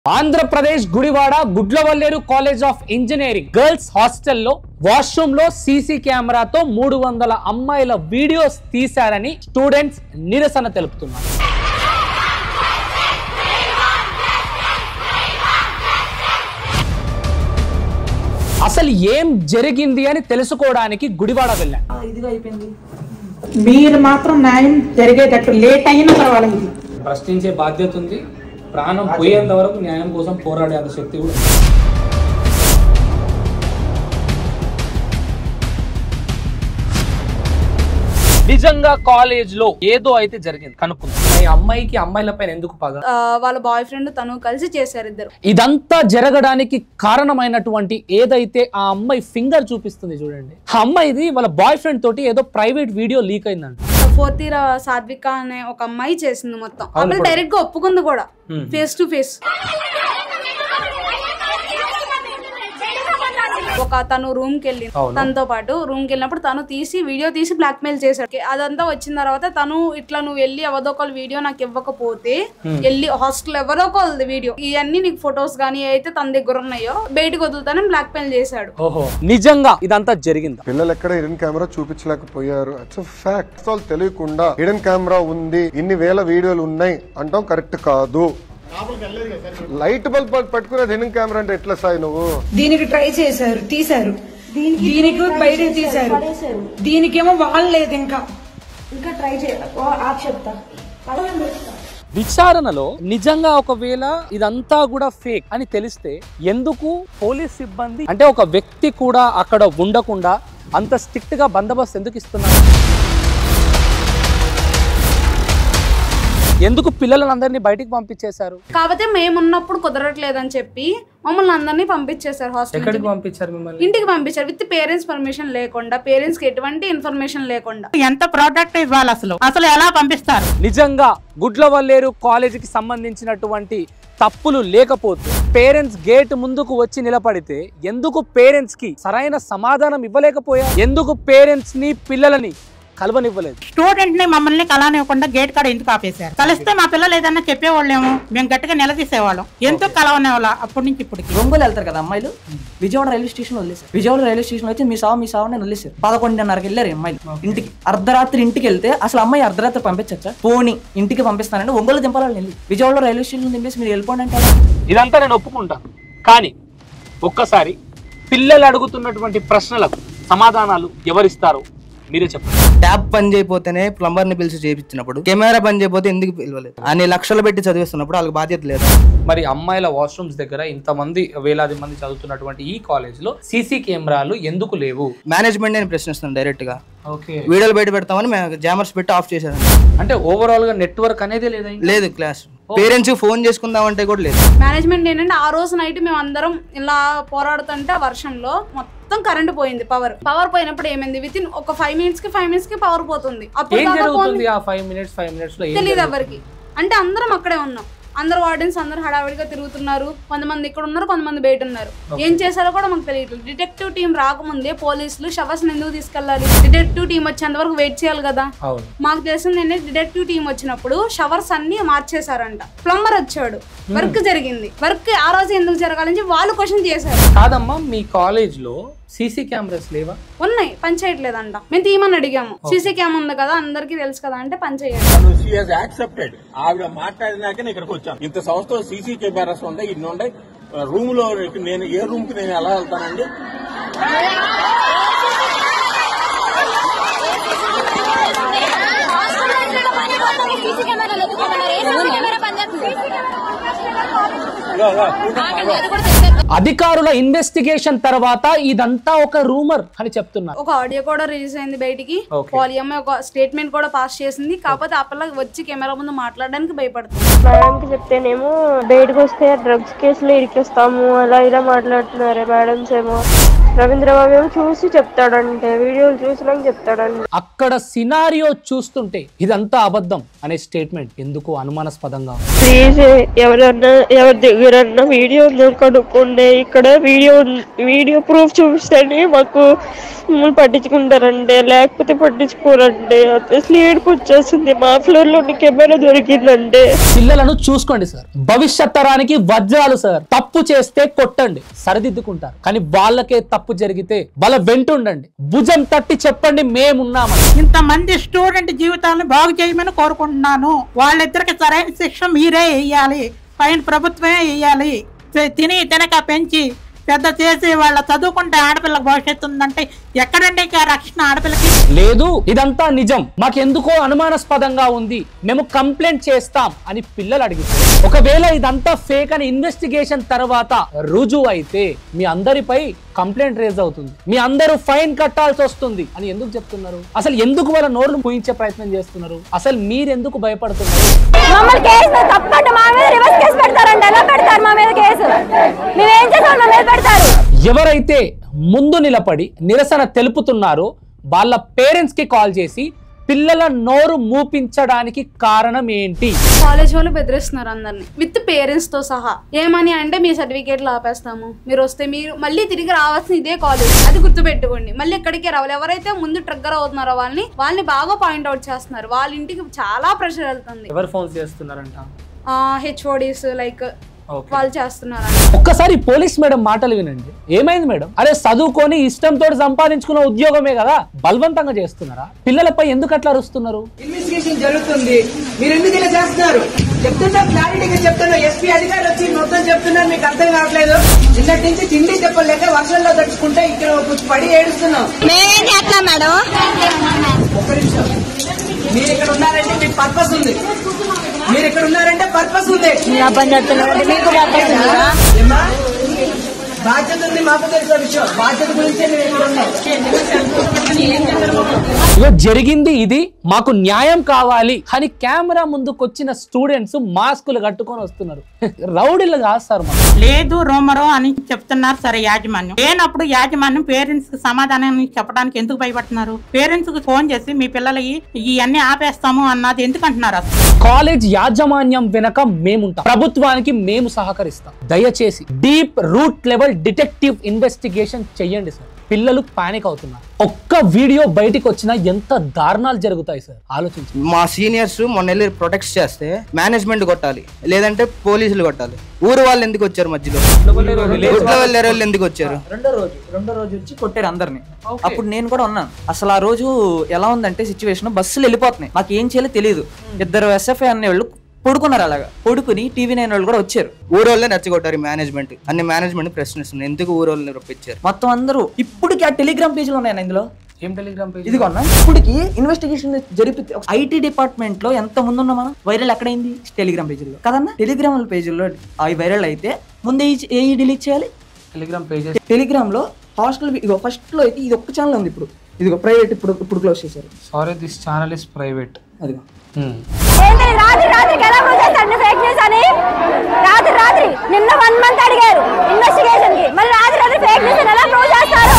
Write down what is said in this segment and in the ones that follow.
Andhra Pradesh Gudivada Gudlavalleru college of engineering girls హాస్టల్లో washroom లో CC కెమెరాతో మూడు వందల అమ్మాయిల వీడియోస్ తీశారని స్టూడెంట్స్ నిరసన తెలుపుతున్నారు అసలు ఏం జరిగింది అని తెలుసుకోవడానికి గుడివాడ వెళ్ళాను ఇదిగా అయిపోయింది మీరు మాత్రం న్యాయం జరిగేటట్టు లేట్ అయినా పర్వాలేదు ప్రశ్నించే బాధ్యత ఉంది ప్రాణం పోయేంత వరకు న్యాయం కోసం పోరాడే అంత శక్తి కూడా ఉంది. నిజంగా కాలేజ్ లో ఏదో అయితే జరిగింది కనుక్కుంది ఈ అమ్మాయికి అమ్మాయిల పైన ఎందుకు పగ ఆ, వాళ్ళ బాయ్ ఫ్రెండ్ తను కలిసి చేశారు ఇద్దరు ఇదంతా జరగడానికి కారణమైనటువంటి ఏదైతే ఆ అమ్మాయి ఫింగర్ చూపిస్తుంది చూడండి ఆ అమ్మాయిది వాళ్ళ బాయ్ ఫ్రెండ్ తోటి ఏదో ప్రైవేట్ వీడియో లీక్ అయిందంట ఫోర్త్ ఇయర్ సాత్విక అనే ఒక అమ్మాయి చేసింది మొత్తం అవును అప్పుడు కూడా. డైరెక్ట్ గా ఒప్పుకుంది కూడా Hmm. ఫేస్ టు ఫేస్ ఒక తను రూమ్ కి వెళ్ళింది అవును. తనతో పాటు రూమ్ కి వెళ్ళినప్పుడు తను తీసి వీడియో తీసి బ్లాక్ మెయిల్ చేశాడు అదంతా వచ్చిన తర్వాత తను ఇట్లా నువ్వు వెళ్ళి ఎవరో ఒకళ్ళ వీడియో నాకు ఇవ్వకపోతే వెళ్ళి హాస్టల్ ఎవరో ఒకళ్ళది వీడియో ఇవన్నీ నీకు ఫొటోస్ కానీ అయితే తన దగ్గర ఉన్నాయో బయటకు వదులుతానని బ్లాక్ మెయిల్ చేశాడు ఓహో నిజంగా ఇదంతా జరిగిందా పిల్లలు ఎక్కడ హిడెన్ కెమెరా చూపించలేకపోయారు ఇట్స్ ఫ్యాక్ట్ వాళ్ళు తెలియకుండా హిడెన్ కెమెరా ఉంది ఇన్ని వేల వీడియోలు ఉన్నాయి అంటాం కరెక్ట్ కాదు లైట్ బల్బ్ పట్టుకునే హిడెన్ కెమెరా అంటే ఎట్లా సాయి నువ్వు దీనికి ట్రై చేశారు తీశారు దీనికి బయట తీశారు దీనికేమో వాళ్ళు లేదు ఇంకా ఇంకా ట్రై చేయాలి ఆప్ చెప్తా విచారణలో నిజంగా ఒకవేళ ఇదంతా కూడా ఫేక్ అని తెలిస్తే ఎందుకు పోలీస్ సిబ్బంది అంటే ఒక వ్యక్తి కూడా అక్కడ ఉండకుండా అంత స్ట్రిక్ట్ గా బందోబస్తు ఎందుకు ఇస్తున్నారు ఎందుకు పిల్లలందరినీ బయటికి పంపించేశారు కాకపోతే మేమున్నప్పుడు కుదరట్లేదని చెప్పి మమ్మల్ని అందరినీ పంపించేశారు హాస్టల్ ఎక్కడికి పంపించారు మిమ్మల్ని ఇంటికి పంపించారు విత్ పేరెంట్స్ పర్మిషన్ లేకుండా పేరెంట్స్ కి ఎటువంటి ఇన్ఫర్మేషన్ లేకుండా ఎంత ప్రోడక్ట్ ఇవ్వాలి అసలు అసలు ఎలా పంపిస్తారు నిజంగా గుడ్లవల్లేరు కాలేజీకి సంబంధించినటువంటి తప్పులు లేకపోతే పేరెంట్స్ గేట్ ముందుకు వచ్చి నిలబడితే ఎందుకు పేరెంట్స్ కి సరైన సమాధానం ఇవ్వలేకపోయా ఎందుకు పేరెంట్స్ ని పిల్లలని కలవనివ్వలేదు స్టూడెంట్ ని మమ్మల్ని కలవనివ్వకుండా గేట్ కాడ ఎందుకు ఆపేశారు కలిస్తే మా పిల్లలు ఏదన్నా చెప్పేవాళ్ళేమో మేము గట్టిగా నిలదీసేవాళ్ళం ఎందుకు కలవనేవాళ్ళ అప్పటి నుంచి ఇప్పటికి ఒంగోలు వెళ్తారు కదా అమ్మాయిలు విజయవాడ రైల్వే స్టేషన్ వదిలేశారు విజయవాడ రైల్వే స్టేషన్ వచ్చి మీ సావు మీ సావు నేను వదిలేశారు పదకొండున్నరకి వెళ్ళారు ఈ అమ్మాయిలు ఇంటికి అర్ధరాత్రి ఇంటికి వెళ్తే అసలు అమ్మాయి అర్ధరాత్రి పంపించచ్చా పోనీ ఇంటికి పంపిస్తానండి ఒంగోలు దింపాలని వెళ్ళి విజయవాడలో రైల్వే స్టేషన్ దింపేసి మీరు వెళ్ళిపోండి అంటే ఎలా? ఇదంతా నేను ఒప్పుకుంటాను కానీ ఒక్కసారి పిల్లలు అడుగుతున్నటువంటి ప్రశ్నలకు సమాధానాలు ఎవరిస్తారో మీరే చెప్పండి ట్యాప్ పని చేయకపోతేనే ప్లంబర్ ని పిలిచి చేయించినప్పుడు కెమెరా పని చేయకపోతే ఎందుకు పిలవలేదు అన్ని లక్షలు పెట్టి చదివిస్తున్నప్పుడు వాళ్ళకి బాధ్యత లేదు మరి అమ్మాయిల వాష్రూమ్స్ దగ్గర ఇంతమంది వేలాది మంది చదువుతున్నటువంటి ఈ కాలేజ్ లో సీసీ కెమెరాలు ఎందుకు లేవు మేనేజ్మెంట్ నేను ప్రశ్నిస్తున్నాను డైరెక్ట్ గా ఓకే వీడియోలు బయట పెడతామని మేము జామర్స్ పెట్టి ఆఫ్ చేశాను అంటే ఓవరాల్ గా నెట్వర్క్ అనేది లేదా ఇంకా? లేదు క్లాస్ పేరెంట్స్ ఫోన్ చేసుకుందామంటే కూడా లేదు మేనేజ్మెంట్ ఏంటంటే ఆ రోజు నైట్ మేము అందరం ఇలా పోరాడుతుంటే ఆ వర్షంలో మొత్తం కరెంట్ పోయింది పవర్ పవర్ పోయినప్పుడు ఏమైంది విత్ ఇన్ ఒక ఫైవ్ మినిట్స్ కి ఫైవ్ మినిట్స్ కి పవర్ పోతుంది అప్పుడు ఏం దాకా జరుగుతుంది ఆ ఫైవ్ మినిట్స్ ఫైవ్ మినిట్స్ లో ఏం తెలియదు ఎవరికి అంటే అందరం అక్కడే ఉన్నాం అందరు వార్డెన్స్ అందరు హడావిడిగా తిరుగుతున్నారు కొంతమంది ఇక్కడ ఉన్నారు కొంతమంది బయట ఉన్నారు ఏం చేశారో కూడా మాకు తెలియట్లేదు డిటెక్టివ్ టీం రాకముందే పోలీసులు షవర్స్ ఎందుకు తీసుకెళ్ళాలి డిటెక్టివ్ టీం వచ్చేంత వరకు వెయిట్ చేయాలి కదా అవును మాకు తెలిసింది ఏంటంటే డిటెక్టివ్ టీం వచ్చినప్పుడు షవర్స్ అన్ని మార్చేశారంట ప్లంబర్ వచ్చాడు వర్క్ జరిగింది వర్క్ ఆ రోజు ఎందుకు జరగాలని చెప్పి వాళ్ళు క్వశ్చన్ చేశారు కాదమ్మా మీ కాలేజ్ లో సీసీ కెమెరాస్ లేవా ఉన్నాయి పని చేయట్లేదంట మేము తీయమని అడిగాము సీసీ క్యామ్ ఉంది కదా అందరికీ తెలుసు కదా అంటే పని చేయాలి షీ హాజ్ యాక్సెప్టెడ్ ఆవిడ మాట్లాడినాక నేను ఇక్కడికి వచ్చాను ఇంత సంస్థలో సీసీ కెమెరాస్ ఉంటాయి ఇన్ని ఉంటాయి రూమ్ లో నేను ఏ రూమ్ కి నేను ఎలా వెళ్తానండి ఇగో, ఇగో, చూడండి. అధికారుల ఇన్వెస్టిగేషన్ తర్వాత ఇదంతా ఒక రూమర్ అని చెప్తున్నారు ఒక ఆడియో కూడా రిలీజ్ అయింది బయటికి Okay. పాలియమ్మ ఒక స్టేట్మెంట్ కూడా పాస్ చేసింది కాకపోతే ఆ పిల్ల వచ్చి కెమెరా ముందు మాట్లాడడానికి భయపడుతుంది మేడంకి చెప్తేనేమో బయటకు వస్తే డ్రగ్స్ కేసులో ఇరికిస్తాము అలా ఇలా మాట్లాడుతున్నారే మేడమ్స్ ఏమో రవీంద్రబాబు ఏమో చూసి చెప్తాడంటే వీడియోలు చూసినాక చెప్తాడంటే అక్కడ సినారియో చూస్తుంటే ఇదంతా అబద్ధం అనే స్టేట్మెంట్ ఎందుకు అనుమానాస్పదంగా ఉంది? ప్లీజ్ ఎవరన్నా ఎవరి దగ్గరన్నా వీడియో ఉందో కనుక్కోండి ఇక్కడ వీడియో వీడియో ప్రూఫ్ చూపిస్తేనే మాకు మమ్మల్ని పట్టించుకుంటారంటే లేకపోతే పట్టించుకోరంటే అసలు ఏడుపు వచ్చేస్తుంది మా ఫ్లోర్ లో కెమెరా దొరికిందంటే పిల్లలను చూసుకోండి సార్ భవిష్యత్ తరానికి వజ్రాలు సార్ తప్పు చేస్తే కొట్టండి సరిదిద్దుకుంటారు కానీ వాళ్ళకే తప్పు జరిగితే వాళ్ళ వెంటుండండి భుజం తట్టి చెప్పండి మేమున్నామని ఇంతమంది స్టూడెంట్ జీవితాలను బాగు చేయమని కోరుకుంటున్నాను వాళ్ళిద్దరికి సరైన శిక్ష మీరే వేయాలి పైన ప్రభుత్వమే వేయాలి తి- తిని తినక పెంచి పెద్ద చేసి వాళ్ళ చదువుకుంటే ఆడపిల్లకి భవిష్యత్తు ఉందంటే ఎక్కడండి ఇంకా రక్షణ ఆడపిల్లకి లేదు ఇదంతా నిజం మాకెందుకో అనుమానాస్పదంగా ఉంది మేము కంప్లైంట్ చేస్తాం అని పిల్లలు అడిగితే ఒకవేళ ఇదంతా ఫేక్ అని ఇన్వెస్టిగేషన్ తర్వాత రుజువు అయితే మీ అందరిపై కంప్లైంట్ రేజ్ అవుతుంది మీ అందరూ ఫైన్ కట్టాల్సి వస్తుంది అని ఎందుకు చెప్తున్నారు అసలు ఎందుకు వాళ్ళ నోర్లు పూయించే ప్రయత్నం చేస్తున్నారు అసలు మీరెందుకు భయపడుతున్నారు మమ్మల్ని కేసు తప్పంటే మా మీద రివర్స్ కేసు పెడతారంట ఎలా పెడతారు మా మీద కేసు మేమేం చేసాం మా మీద పెడతారు ఎవరైతే ముందు నిలబడి నిరసన తెలుపుతున్నారో వాళ్ళ పేరెంట్స్ కి కాల్ చేసి పిల్లల నోరు మూపించడానికి కారణం ఏంటి కాలేజ్ వాళ్ళు బెదిరిస్తున్నారు అందరిని విత్ పేరెంట్స్ తో సహా ఏమని అంటే మీ సర్టిఫికేట్లు ఆపేస్తాము మీరు వస్తే మీరు మళ్ళీ తిరిగి రావాల్సిన ఇదే కాలేజ్ అది గుర్తుపెట్టుకోండి మళ్ళీ ఇక్కడికే రావాలి ఎవరైతే ముందు ట్రిగ్గర్ అవుతున్నారో వాళ్ళని వాళ్ళని బాగా పాయింట్ అవుట్ చేస్తున్నారు వాళ్ళ ఇంటికి చాలా ప్రెషర్ వెళ్తుంది ఎవరు ఫోన్ చేస్తున్నారంట హెచ్ఓడీస్ లైక్ Okay. వాళ్ళు చేస్తున్నారు ఒక్కసారి పోలీస్ మేడం మాటలు వినండి ఏమైంది మేడం అరే చదువుకొని ఇష్టంతో సంపాదించుకున్న ఉద్యోగమే కదా బలవంతంగా చేస్తున్నారా పిల్లలపై ఎందుకు అట్లా అరుస్తున్నారు ఇన్వెస్టిగేషన్ జరుగుతుంది మీరు ఎందుకు ఇలా చేస్తున్నారు చెప్తున్నా క్లారిటీగా చెప్తున్నా ఎస్పీ అధికారులు వచ్చి మొత్తం చెప్తున్నారు మీకు అర్థం కావట్లేదు నిన్నటి నుంచి తిండి చెప్పలేక వర్షంలో తడుచుకుంటే ఇక్కడ కొంచెం పడి ఏడుస్తున్నాం మేమేం చేస్తాం మేడం ఒక్క నిమిషం మీరు ఇక్కడ ఉన్నారంటే మీకు పర్పస్ ఉంది మీరు ఇక్కడ ఉన్నారంటే పర్పస్ ఉంది మీకు purpose ఉందా? ఏమ్మా? బాధ్యత ఉంది మాకు తెలిసిన విషయం బాధ్యత గురించే మేము ఇక్కడ ఉన్నాం ఇగో జరిగింది ఇది మాకు న్యాయం కావాలి అని కెమెరా ముందుకు వచ్చిన స్టూడెంట్స్ మాస్కులు కట్టుకొని వస్తున్నారు రౌడీలు కాదు సార్ మాకు లేదు రోమరో అని చెప్తున్నారు సరే యాజమాన్యం లేనప్పుడు యాజమాన్యం పేరెంట్స్ కి సమాధానం చెప్పడానికి ఎందుకు భయపడుతున్నారు పేరెంట్స్ కి ఫోన్ చేసి మీ పిల్లలకి ఇవన్నీ ఆపేస్తాము అన్నది ఎందుకు అంటున్నారు అసలు కాలేజ్ యాజమాన్యం వెనక మేముంటాం ప్రభుత్వానికి మేము సహకరిస్తాం దయచేసి deep root level detective investigation చెయ్యండి సార్ పిల్లలు పానిక్ అవుతున్నారు ఒక్క వీడియో బయటికి వచ్చినా ఎంత దారుణాలు జరుగుతాయి సార్ ఆలోచించండి మా సీనియర్స్ మొన్న వెళ్ళి ప్రొటెక్ట్ చేస్తే మేనేజ్మెంట్ కొట్టాలి లేదంటే పోలీసులు కొట్టాలి ఊరు వాళ్ళు ఎందుకు వచ్చారు మధ్యలో గుడ్ల వెళ్ళే వాళ్ళు ఎందుకు వచ్చారు రెండో రోజు రెండో రోజు వచ్చి కొట్టారు అందరిని అప్పుడు నేను కూడా ఉన్నాను అసలు ఆ రోజు ఎలా ఉందంటే సిచ్యువేషన్ బస్సులు వెళ్ళిపోతున్నాయి మాకు ఏం చేయాలో తెలియదు ఇద్దరు ఎస్ఎఫ్ఐ అనే వాళ్ళు పడుకున్నారు అలాగా పడుకుని టీవీ నైన్ వాళ్ళు కూడా వచ్చారు ఊరోళ్ళే నచ్చగొట్టారు మేనేజ్మెంట్ అన్ని మేనేజ్మెంట్ ప్రశ్నిస్తుంది ఎందుకు ఊరోళ్ళని రప్పించారు మొత్తం అందరూ ఇప్పటికి ఆ టెలిగ్రామ్ పేజీలు ఉన్నాయన్న ఇందులో ఏం టెలిగ్రామ్ పేజ్ ఇదిగోన్నా ఇప్పటికి ఇన్వెస్టిగేషన్ జరిపి ఐటీ డిపార్ట్మెంట్ లో ఎంత ముందు ఉన్నాం మనం వైరల్ ఎక్కడైంది టెలిగ్రామ్ పేజీలో కదన్నా టెలిగ్రామ్ పేజీలో అవి వైరల్ అయితే ముందే ఈ- ఏ డిలీట్ చేయాలి టెలిగ్రామ్ పేజ్ టెలిగ్రామ్ లో హాస్టల్ ఇగో ఫస్ట్ లో అయితే ఇది ఒక్క ఛానల్ ఉంది ఇప్పుడు ఇదిగో ప్రైవేట్ ఇప్పుడు ఇప్పుడు క్లోజ్ చేశారు sorry this channel is private అదిగో ఏంటి రాత్రి రాత్రికి ఎలా ప్రూవ్ చేస్తాడు ఫేక్ న్యూస్ అని రాత్రి రాత్రి నిన్న వన్ మంత్ అడిగారు ఇన్వెస్టిగేషన్ కి మళ్ళీ రాత్రి రాత్రి ఫేక్ న్యూస్ ఎలా ప్రూవ్ చేస్తారు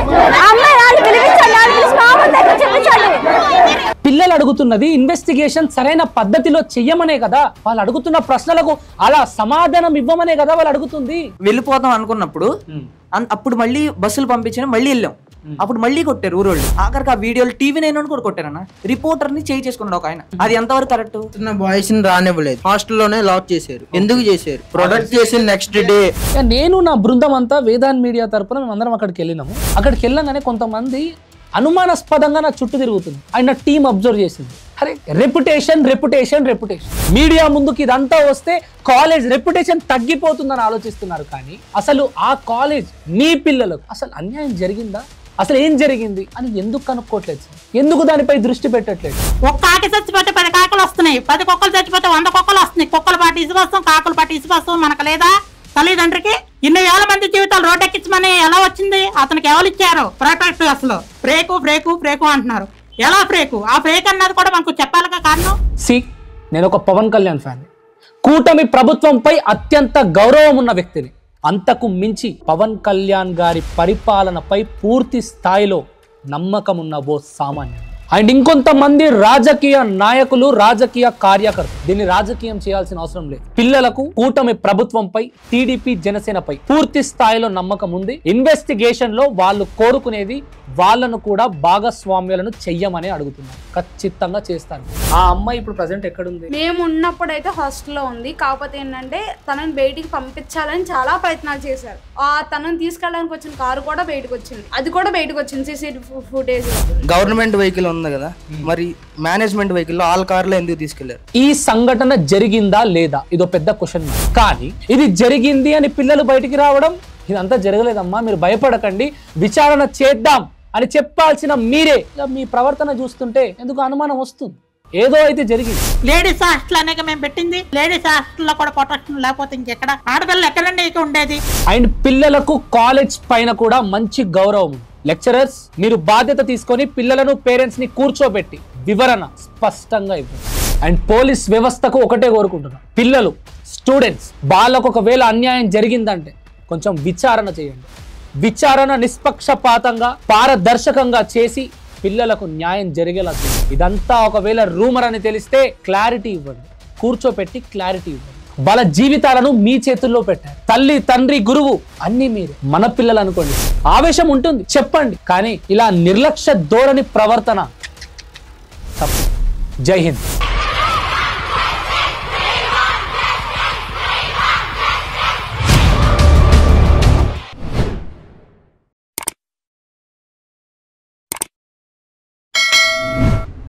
ఆ అమ్మాయి వాళ్ళు పిలిపించండి వాళ్ళు పిలిచి మా ముందు దగ్గర చెప్పించండి పిల్లలు అడుగుతున్నది ఇన్వెస్టిగేషన్ సరైన పద్ధతిలో చెయ్యమనే కదా వాళ్ళు అడుగుతున్న ప్రశ్నలకు అలా సమాధానం ఇవ్వమనే కదా వాళ్ళు అడుగుతుంది వెళ్ళిపోతాం అనుకున్నప్పుడు అన్- అప్పుడు మళ్ళీ బస్సులు పంపించిన మళ్ళీ వెళ్ళాం అప్పుడు మళ్ళీ కొట్టారు ఊరోళ్ళు ఆఖరికి ఆ వీడియోలు టీవీ నైన్ వాళ్ళు కూడా కొట్టారన్న రిపోర్టర్ ని చేయి చేసుకున్నాడు ఒక ఆయన అది ఎంతవరకు కరెక్ట్ బాయ్స్ ని రానివ్వలేదు హాస్టల్లోనే లాక్ చేశారు ఎందుకు చేశారు ప్రొడక్ట్ చేసిన నెక్స్ట్ డే ఇక నేను నా బృందం అంతా వేదాన్ మీడియా తరపున మేము అందరం అక్కడికి వెళ్ళినాము అక్కడికి వెళ్ళంగానే కొంతమంది అనుమానాస్పదంగా నా చుట్టూ తిరుగుతుంది ఆయన నా టీం అబ్జర్వ్ చేసింది అరే రెప్యుటేషన్ రెప్యుటేషన్ రెప్యుటేషన్ మీడియా ముందుకు ఇదంతా వస్తే కాలేజ్ రెప్యుటేషన్ తగ్గిపోతుందని ఆలోచిస్తున్నారు కానీ అసలు ఆ కాలేజ్ మీ పిల్లలకు అసలు అన్యాయం జరిగిందా అసలు ఏం జరిగింది అని ఎందుకు కనుక్కోవట్లేదు సార్ ఎందుకు దానిపై దృష్టి పెట్టట్లేదు ఒక్క ఆకి చచ్చిపోతే పది కాకులు వస్తున్నాయి పది కుక్కలు చచ్చిపోతే వంద కుక్కలు వస్తున్నాయి కుక్కల పాటి ఇసుకొస్తాం కాకుల పాటి ఇసుకొస్తాం మనకు లేదా తల్లిదండ్రికి ఇన్ని వేల మంది జీవితాలు రోడ్డెక్కించమని ఎలా వచ్చింది అతనికి ఎవరు ఇచ్చారు ప్రొటెక్ట్ అసలు బ్రేకు బ్రేకు బ్రేకు అంటున్నారు ఎలా బ్రేకు ఆ బ్రేక్ అన్నది కూడా మనకు చెప్పాలిగా కారణం సి నేను ఒక పవన్ కళ్యాణ్ ఫ్యాన్ కూటమి ప్రభుత్వంపై అత్యంత గౌరవం ఉన్న వ్యక్తిని అంతకు మించి పవన్ కళ్యాణ్ గారి పరిపాలనపై పూర్తి స్థాయిలో నమ్మకం ఉన్న ఓ సామాన్యుడు అండ్ ఇంకొంతమంది రాజకీయ నాయకులు రాజకీయ కార్యకర్తలు దీన్ని రాజకీయం చేయాల్సిన అవసరం లేదు పిల్లలకు కూటమి ప్రభుత్వంపై టీడీపీ జనసేనపై పూర్తి స్థాయిలో నమ్మకం ఉంది ఇన్వెస్టిగేషన్ లో వాళ్ళు కోరుకునేది వాళ్ళను కూడా భాగస్వామ్యాలను చెయ్యమని అడుగుతున్నారు ఖచ్చితంగా చేస్తాను ఆ అమ్మాయి ఇప్పుడు ప్రజెంట్ ఎక్కడుంది మేము ఉన్నప్పుడు అయితే హాస్టల్లో ఉంది కాకపోతే ఏంటంటే తనని బయటికి పంపించాలని చాలా ప్రయత్నాలు చేశారు ఆ తనని తీసుకెళ్ళడానికి వచ్చిన కారు కూడా బయటకు వచ్చింది అది కూడా బయటకు వచ్చింది సీసీ ఫుటేజ్ గవర్నమెంట్ వెహికల్ ఉంది కదా మరి మేనేజ్మెంట్ వెహికల్ ఆల్ కార్లో ఎందుకు తీసుకెళ్లారు ఈ సంఘటన జరిగిందా లేదా ఇదో పెద్ద క్వశ్చన్ మార్క్ కానీ ఇది జరిగింది అని పిల్లలు బయటికి రావడం ఇదంతా జరగలేదమ్మా మీరు భయపడకండి విచారణ చేద్దాం అని చెప్పాల్సిన మీరే ఇక మీ ప్రవర్తన చూస్తుంటే ఎందుకు అనుమానం వస్తుంది ఏదో అయితే జరిగింది లేడీస్ హాస్టల్ అనేక మేము పెట్టింది లేడీస్ హాస్టల్లో కూడా ప్రొటెక్షన్ లేకపోతే ఇంకెక్కడ ఆడపిల్లలు ఎక్కడండి ఇక ఉండేది అండ్ పిల్లలకు కాలేజ్ పైన కూడా మంచి గౌరవం ఉంది. లెక్చరర్స్ మీరు బాధ్యత తీసుకొని పిల్లలను పేరెంట్స్ ని కూర్చోబెట్టి వివరణ స్పష్టంగా ఇవ్వండి అండ్ పోలీస్ వ్యవస్థకు ఒకటే కోరుకుంటున్నాను పిల్లలు స్టూడెంట్స్ వాళ్ళకు ఒకవేళ అన్యాయం జరిగిందంటే కొంచెం విచారణ చేయండి విచారణ నిష్పక్షపాతంగా పారదర్శకంగా చేసి పిల్లలకు న్యాయం జరిగేలా చేయండి. ఇదంతా ఒకవేళ రూమర్ అని తెలిస్తే క్లారిటీ ఇవ్వండి కూర్చోపెట్టి క్లారిటీ ఇవ్వండి వాళ్ళ జీవితాలను మీ చేతుల్లో పెట్టారు తల్లి తండ్రి గురువు అన్ని మీరే మన పిల్లలు అనుకోండి ఆవేశం ఉంటుంది చెప్పండి కానీ ఇలా నిర్లక్ష్య ధోరణి ప్రవర్తన తప్పు జై హింద్